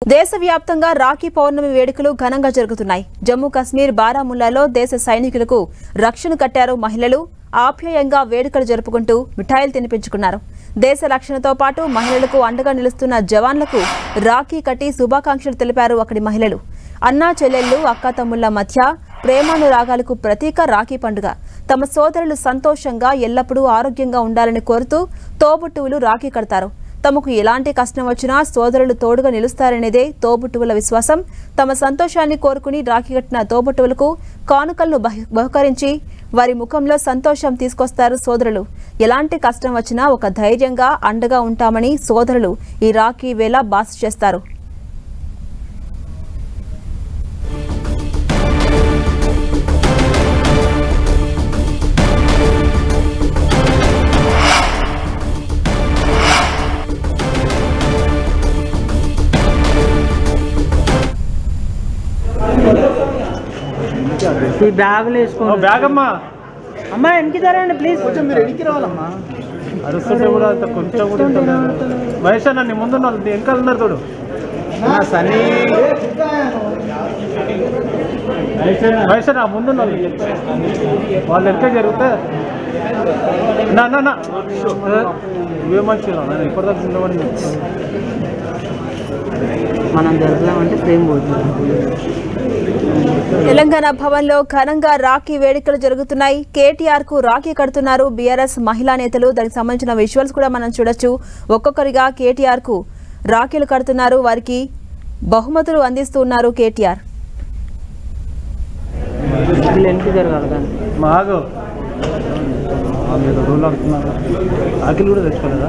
దేశవ్యాప్తంగా రాఖీ పౌర్ణమి వేడుకలు ఘనంగా జరుగుతున్నాయి జమ్మూ కశ్మీర్ బారాముల్లాలో దేశ సైనికులకు రక్షణ కట్టారు మహిళలు ఆప్యాయంగా వేడుకలు జరుపుకుంటూ మిఠాయిలు తినిపించుకున్నారు దేశ రక్షణతో పాటు మహిళలకు అండగా నిలుస్తున్న జవాన్లకు రాఖీ కట్టి శుభాకాంక్షలు తెలిపారు అక్కడి మహిళలు అన్నా చెల్లెళ్ళు అక్కా తమ్ముళ్ల మధ్య ప్రేమానురాగాలకు ప్రతీక రాఖీ పండుగ తమ సోదరులు సంతోషంగా ఎల్లప్పుడూ ఆరోగ్యంగా ఉండాలని కోరుతూ తోబుట్టువులు రాఖీ కడతారు తమకు ఎలాంటి కష్టం వచ్చినా సోదరులు తోడుగా నిలుస్తారనేదే తోబుట్టువుల విశ్వాసం తమ సంతోషాన్ని కోరుకుని రాఖీ కట్టిన తోబుట్టువులకు కానుకలను బహి- బహుకరించి వారి ముఖంలో సంతోషం తీసుకొస్తారు సోదరులు ఎలాంటి కష్టం వచ్చినా ఒక ధైర్యంగా అండగా ఉంటామని సోదరులు ఈ రాఖీ వేళ బాస చేస్తారు ఈ బ్యాగులు వేసుకోండి బ్యాగ్ అమ్మా అమ్మా వెనక్కి జరండి ప్లీజ్ కొంచెం మీరు ఎడికి రావాలమ్మా అరుస్తుంటే కూడా అంత కొంచెం కూడా ఇంత లేదు. మహేష్ అన్న నీ ముందు ఉన్నారు నీ వెనకాల ఉన్నారు చూడు సనీ మహేష్ అన్న ముందు ఉన్నారు వాళ్ళు వెనక జరిగితే నా నా నా ఇవే మంచిగా నేను ఇప్పటిదాకా నిలబడి మనం జరుపుదామంటే ప్రేమ పోతుంది తెలంగాణ భవన్లో ఘనంగా రాఖీ వేడుకలు జరుగుతున్నాయి కేటీఆర్ కు రాఖీ కడుతున్నారు బీఆర్ఎస్ మహిళా నేతలు దానికి సంబంధించిన విజువల్స్ కూడా మనం చూడొచ్చు ఒక్కొక్కరిగా కేటీఆర్ కు రాఖీలు కడుతున్నారు వారికి బహుమతులు అందిస్తున్నారు కేటీఆర్ వీళ్ళు వెనక్కి జరగాలి కానీ మాగు మీరు రూల్ ఆడుతున్నారు ఆకిలు కూడా తెచ్చుకోలేదా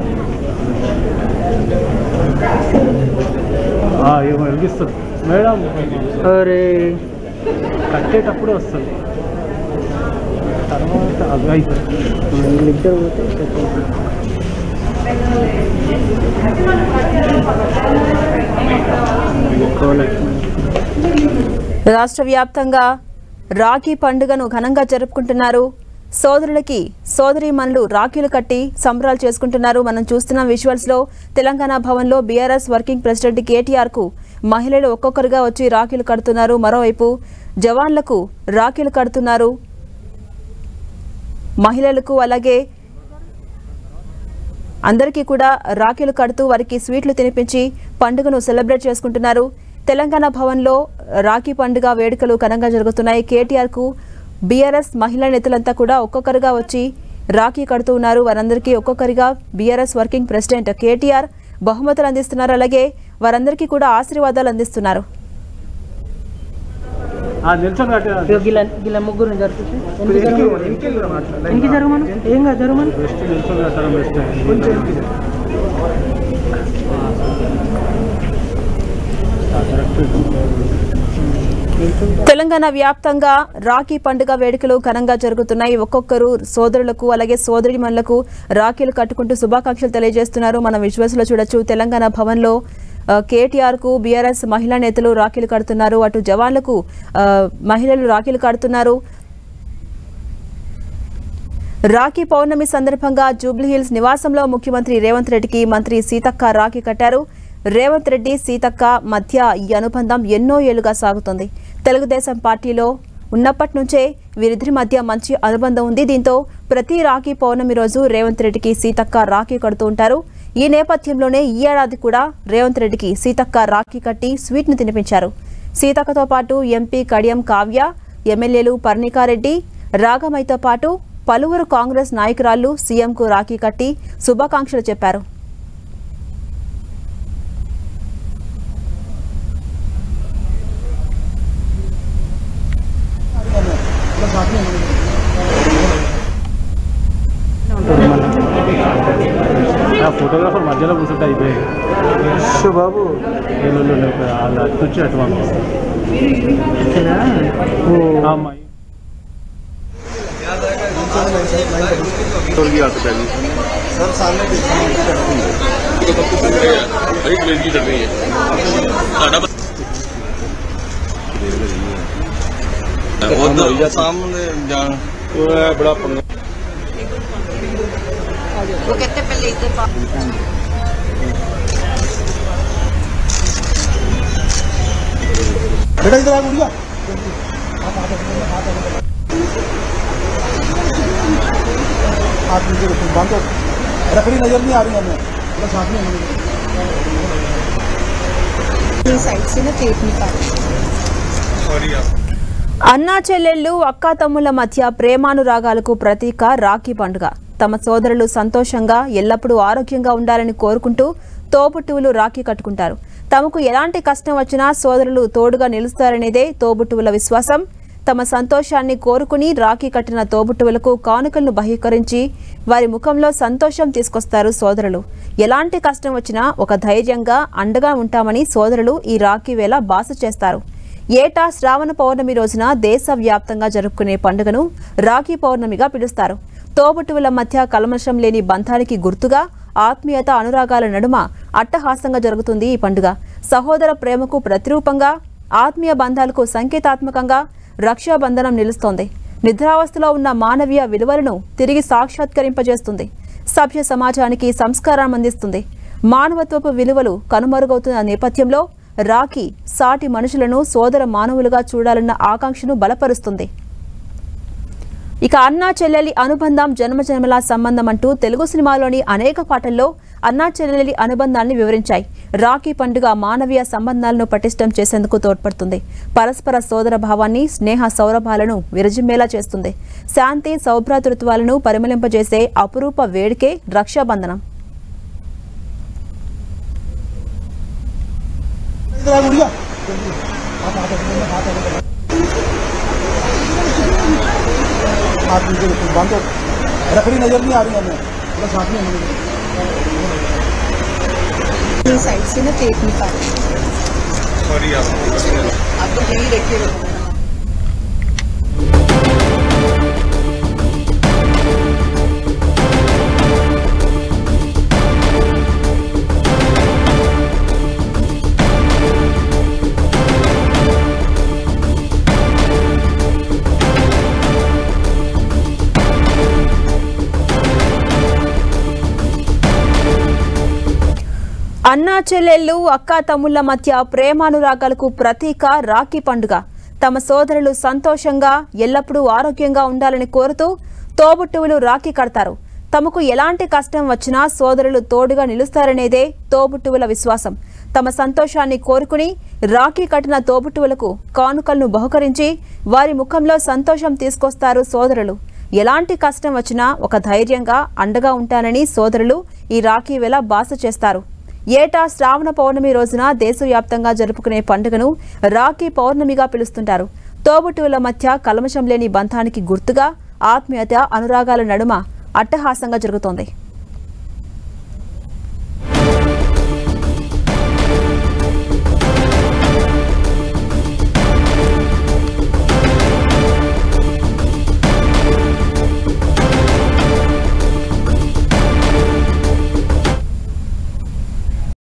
ఆ, ఏమో వెలిగిస్తుంది మేడం అరే కట్టేటప్పుడే వస్తుంది తర్వాత అవి అవుతుంది వీళ్ళిద్దరు పోతే రాష్ట్ర వ్యాప్తంగా రాఖీ పండుగను ఘనంగా జరుపుకుంటున్నారు సోదరులకి సోదరీమణులు రాఖీలు కట్టి సంబరాలు చేసుకుంటున్నారు మనం చూస్తున్న విజువల్స్ లో తెలంగాణ భవన్లో బీఆర్ఎస్ వర్కింగ్ ప్రెసిడెంట్ కేటీఆర్ కు మహిళలు ఒక్కొక్కరుగా వచ్చి రాఖీలు కడుతున్నారు మరోవైపు జవాన్లకు రాఖీలు కడుతున్నారు మహిళలకు అలాగే అందరికీ కూడా రాఖీలు కడుతూ వారికి స్వీట్లు తినిపించి పండుగను సెలబ్రేట్ చేసుకుంటున్నారు తెలంగాణ భవన్లో రాఖీ పండుగ వేడుకలు ఘనంగా జరుగుతున్నాయి కేటీఆర్ కు బీఆర్ఎస్ మహిళా నేతలంతా కూడా ఒక్కొక్కరుగా వచ్చి రాఖీ కడుతూ ఉన్నారు వారందరికీ ఒక్కొక్కరిగా బీఆర్ఎస్ వర్కింగ్ ప్రెసిడెంట్ కేటీఆర్ బహుమతులు అందిస్తున్నారు అలాగే వారందరికీ కూడా ఆశీర్వాదాలు అందిస్తున్నారు ఆ నిల్చొని కట్టే ఇగో గిల్ల గిల్ల ముగ్గురు జరుగుతుంది వెనక్కి జరగమను ఏం కాదు జరగమను బెస్ట్ నిల్చొని కట్టడం బెస్ట్ కొంచెం తెలంగాణ వ్యాప్తంగా రాఖీ పండుగ వేడుకలు ఘనంగా జరుగుతున్నాయి ఒక్కొక్కరు సోదరులకు అలాగే సోదరిమణులకు రాఖీలు కట్టుకుంటూ శుభాకాంక్షలు తెలియజేస్తున్నారు మనం విజువల్స్ లో చూడొచ్చు తెలంగాణ భవన్లో ఆ, కేటీఆర్ కు బీఆర్ఎస్ మహిళా నేతలు రాఖీలు కడుతున్నారు అటు జవాన్లకు ఆ, మహిళలు రాఖీలు కడుతున్నారు రాఖీ పౌర్ణమి సందర్భంగా జూబ్లీహిల్స్ నివాసంలో ముఖ్యమంత్రి రేవంత్ రెడ్డికి మంత్రి సీతక్క రాఖీ కట్టారు రేవంత్ రెడ్డి సీతక్క మధ్య ఈ అనుబంధం ఎన్నో ఏళ్లుగా సాగుతుంది తెలుగుదేశం పార్టీలో ఉన్నప్పటి నుంచే వీరిద్దరి మధ్య మంచి అనుబంధం ఉంది దీంతో ప్రతి రాఖీ పౌర్ణమి రోజు రేవంత్ రెడ్డికి సీతక్క రాఖీ కడుతూ ఉంటారు ఈ నేపథ్యంలోనే ఈ ఏడాది కూడా రేవంత్ రెడ్డికి సీతక్క రాఖీ కట్టి స్వీట్ను తినిపించారు సీతక్కతో పాటు ఎంపీ కడియం కావ్య ఎమ్మెల్యేలు పర్ణికారెడ్డి రాగమైతో పాటు పలువురు కాంగ్రెస్ నాయకురాళ్లు సీఎంకు రాఖీ కట్టి శుభాకాంక్షలు చెప్పారు ఆ ఫోటోగ్రాఫర్ మధ్యలో కూర్చుంటే అయిపోయాయి బాబు ఏళ్ళు వాళ్ళు అటు నుంచి అటు పంపిస్తారు ఆ అమ్మాయి सर सामने हरी कलर की चल रही है साढ़ा उधर सामने जान वो है बड़ा पंगा वो कहते पहले इधर पा- बेटा इधर आ गुड़िया हाथ नीचे रखो बांधो रखड़ी नजर नहीं आ रही हमें बस हाथ में मुड़े। ये साइड से ना टेप निकाल అన్నా చెల్లెళ్ళు అక్కా తమ్ముళ్ల మధ్య ప్రేమానురాగాలకు ప్రతీక రాఖీ పండుగ తమ సోదరులు సంతోషంగా ఎల్లప్పుడూ ఆరోగ్యంగా ఉండాలని కోరుకుంటూ తోబుట్టువులు రాఖీ కట్టుకుంటారు తమకు ఎలాంటి కష్టం వచ్చినా సోదరులు తోడుగా నిలుస్తారనేదే తోబుట్టువుల విశ్వాసం తమ సంతోషాన్ని కోరుకుని రాఖీ కట్టిన తోబుట్టువులకు కానుకలను బహీకరించి వారి ముఖంలో సంతోషం తీసుకొస్తారు సోదరులు ఎలాంటి కష్టం వచ్చినా ఒక ధైర్యంగా అండగా ఉంటామని సోదరులు ఈ రాఖీ వేళ బాస చేస్తారు ఏటా శ్రావణ పౌర్ణమి రోజున దేశవ్యాప్తంగా జరుపుకునే పండుగను రాఖీ పౌర్ణమిగా పిలుస్తారు తోబుట్టువుల మధ్య కల్మషం లేని బంధానికి గుర్తుగా ఆత్మీయత అనురాగాల నడుమ అట్టహాసంగా జరుగుతుంది ఈ పండుగ సహోదర ప్రేమకు ప్రతిరూపంగా ఆత్మీయ బంధాలకు సంకేతాత్మకంగా రక్షాబంధనం నిలుస్తోంది నిద్రావస్థలో ఉన్న మానవీయ విలువలను తిరిగి సాక్షాత్కరింపజేస్తుంది సభ్య సమాజానికి సంస్కారం అందిస్తుంది మానవత్వపు విలువలు కనుమరుగవుతున్న నేపథ్యంలో రాఖీ సాటి మనుషులను సోదర మానవులుగా చూడాలన్న ఆకాంక్షను బలపరుస్తుంది ఇక అన్నా చెల్లెలి అనుబంధం జన్మజన్మల సంబంధం అంటూ తెలుగు సినిమాలోని అనేక పాటల్లో అన్నా చెల్లెలి అనుబంధాన్ని వివరించాయి రాఖీ పండుగ మానవీయ సంబంధాలను పటిష్టం చేసేందుకు తోడ్పడుతుంది పరస్పర సోదర భావాన్ని స్నేహ సౌరభాలను విరజిమ్మేలా చేస్తుంది శాంతి సౌభ్రాతృత్వాలను పరిమళింపజేసే అపురూప వేడికే రక్షాబంధనం इधर आ गुड़िया हाथ नीचे रखो बांधो रखड़ी नजर नहीं आ रही हमें बस हाथ में मुड़े। ये साइड से ना टेप निकाल आपको यही रखे रखो అన్నా చెల్లెళ్ళు అక్కా తమ్ముళ్ల మధ్య ప్రేమానురాగాలకు ప్రతీక రాఖీ పండుగ తమ సోదరులు సంతోషంగా ఎల్లప్పుడూ ఆరోగ్యంగా ఉండాలని కోరుతూ తోబుట్టువులు రాఖీ కడతారు తమకు ఎలాంటి కష్టం వచ్చినా సోదరులు తోడుగా నిలుస్తారనేదే తోబుట్టువుల విశ్వాసం తమ సంతోషాన్ని కోరుకుని రాఖీ కట్టిన తోబుట్టువులకు కానుకలను బహుకరించి వారి ముఖంలో సంతోషం తీసుకొస్తారు సోదరులు ఎలాంటి కష్టం వచ్చినా ఒక ధైర్యంగా అండగా ఉంటానని సోదరులు ఈ రాఖీ వేళ బాస చేస్తారు ఏటా శ్రావణ పౌర్ణమి రోజున దేశవ్యాప్తంగా జరుపుకునే పండుగను రాఖీ పౌర్ణమిగా పిలుస్తుంటారు తోబుట్టువుల మధ్య కల్మషం లేని బంధానికి గుర్తుగా ఆత్మీయత అనురాగాల నడుమ అట్టహాసంగా జరుగుతోంది